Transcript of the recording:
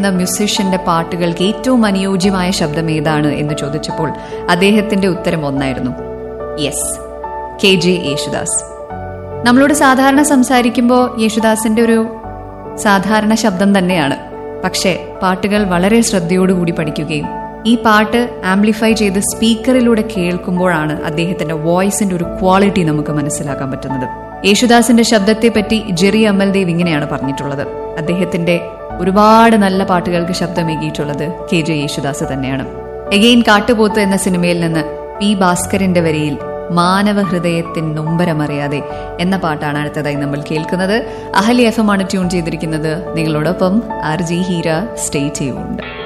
എന്ന മ്യൂസിഷ്യന്റെ പാട്ടുകൾക്ക് ഏറ്റവും അനുയോജ്യമായ ശബ്ദം ഏതാണ് എന്ന് ചോദിച്ചപ്പോൾ അദ്ദേഹത്തിന്റെ ഉത്തരം ഒന്നായിരുന്നു യെസ് കെ ജെ യേശുദാസ് നമ്മളോട് സാധാരണ സംസാരിക്കുമ്പോൾ യേശുദാസിന്റെ ഒരു സാധാരണ ശബ്ദം തന്നെയാണ് പക്ഷേ പാട്ടുകൾ വളരെ ശ്രദ്ധയോടുകൂടി പഠിക്കുകയും ഈ പാട്ട് ആംപ്ലിഫൈ ചെയ്ത് സ്പീക്കറിലൂടെ കേൾക്കുമ്പോഴാണ് അദ്ദേഹത്തിന്റെ വോയിസിന്റെ ഒരു ക്വാളിറ്റി നമുക്ക് മനസ്സിലാക്കാൻ പറ്റുന്നത് യേശുദാസിന്റെ ശബ്ദത്തെപ്പറ്റി ജെറി അമൽദേവ് ഇങ്ങനെയാണ് പറഞ്ഞിട്ടുള്ളത് അദ്ദേഹത്തിന്റെ ഒരുപാട് നല്ല പാട്ടുകൾക്ക് ശബ്ദമേകിയിട്ടുള്ളത് കെ ജെ യേശുദാസ് തന്നെയാണ് എഗെയിൻ കാട്ടുപോത്ത് എന്ന സിനിമയിൽ നിന്ന് പി ഭാസ്കരന്റെ വരിയിൽ മാനവ ഹൃദയത്തിൻ നൊമ്പരമറിയാതെ എന്ന പാട്ടാണ് അടുത്തതായി നമ്മൾ കേൾക്കുന്നത് അഹലി എഫ് എം ആണ് ട്യൂൺ ചെയ്തിരിക്കുന്നത് നിങ്ങളോടൊപ്പം R J Heera stay tuned